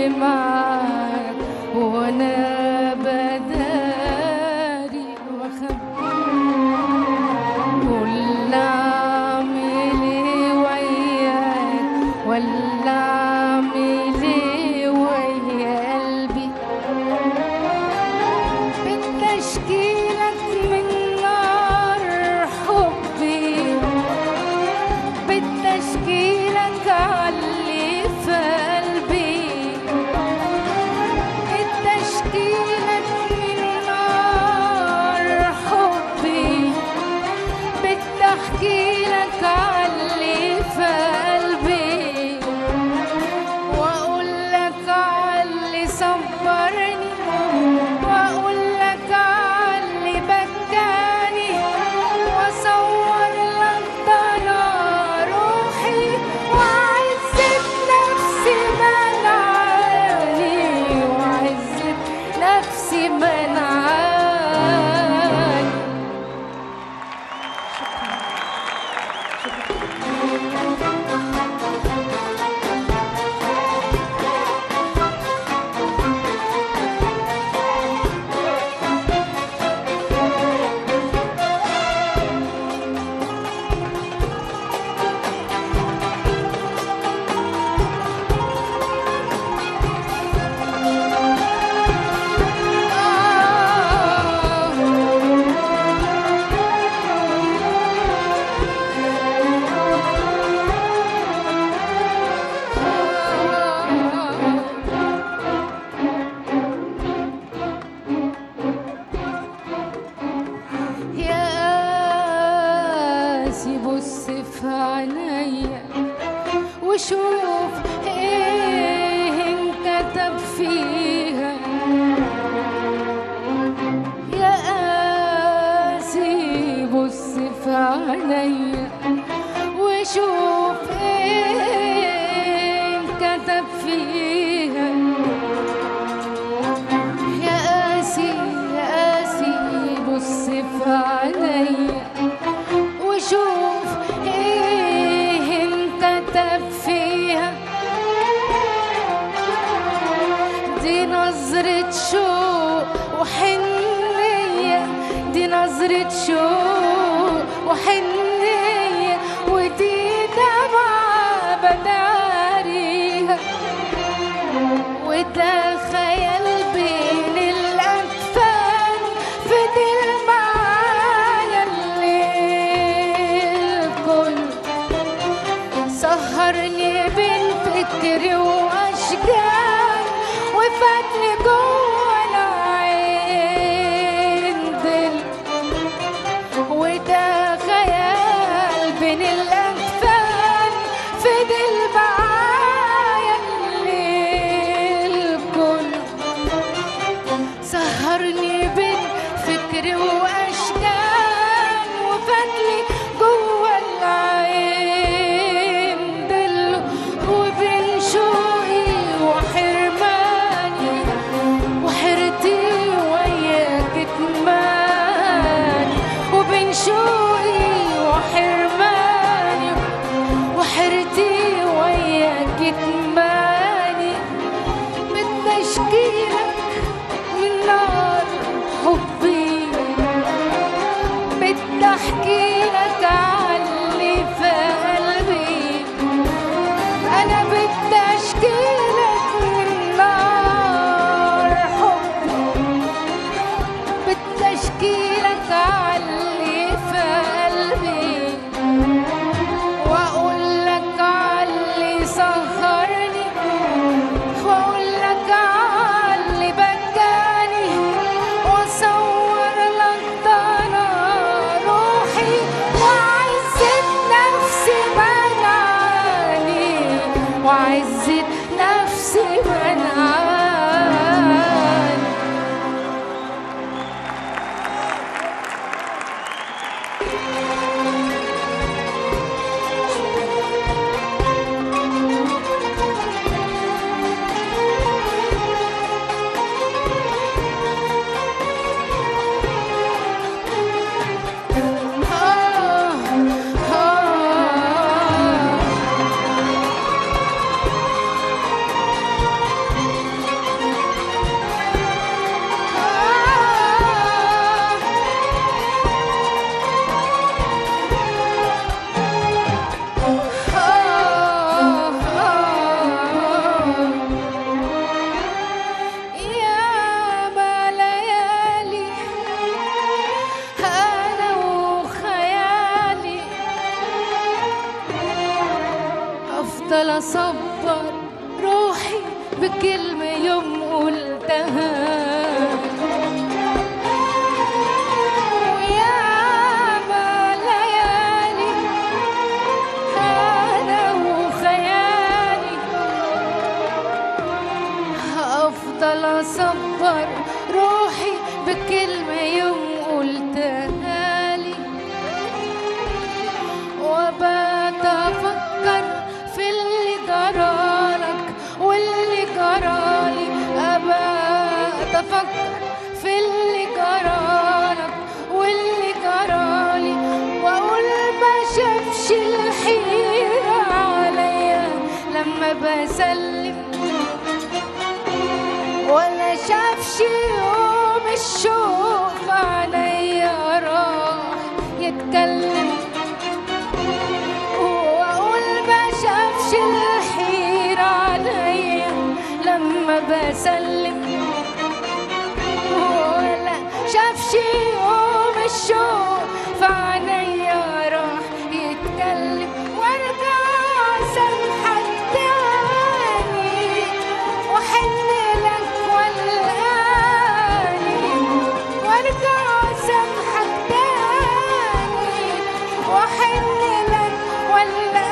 معاك وانا بداري واخبي ولا اعمل ايه وياك ولا اعمل ايه ويا قلبي بالتشكيلك من نار حبي بالتشكيلك علي في قلبي بالتشكيلك من نار حبي بالتحكيلك علي في قلبي واقول لك علي صبرني واقول لك علي بكاني واصور لك ضنا روحي وعزة نفسي منعاني وعزة نفسي منعاني يا قاسي بص في عينيا وشوف ايه انكتب فيها يا قاسي بص في عينيا وشوف ايه انكتب فيها يا قاسي يا قاسي بص في عينيا وشوف ايه انكتب فيها دي نظرة شوق وحنية دي نظرة شوق وحنية ودي دمعة بداريها وده خيال بين الأكفان فضل معايا الليل كله سهرني بين فكري وأشجار وفاتني جوه العين دل وده خيال بين الأكفان فضل معايا الليل كله سهرني بين فكري واشكال وفاتلي جوه العين دله وبين شوقي افضل اصبر روحي بكلمة يوم قلتها وياما ليالي انا وخيالي افضل اصبر روحي بكلمة يوم قلتها لي وبات افكر في اللي جرالك واللي جرالي ابات افكر في اللي جرالك واللي جرالي واقول ما شافش الحيرة عليا لما بسلم ولا شافش يوم الشوق في عينيا راح يتكلم واقول ما شافش الحيرة عليا لما بسلم ولا شافش يوم الشوق في عينيا راح يتكلم وارجع سامحك تاني واحن لك والاني وارجع سامحك تاني واحن لك والاني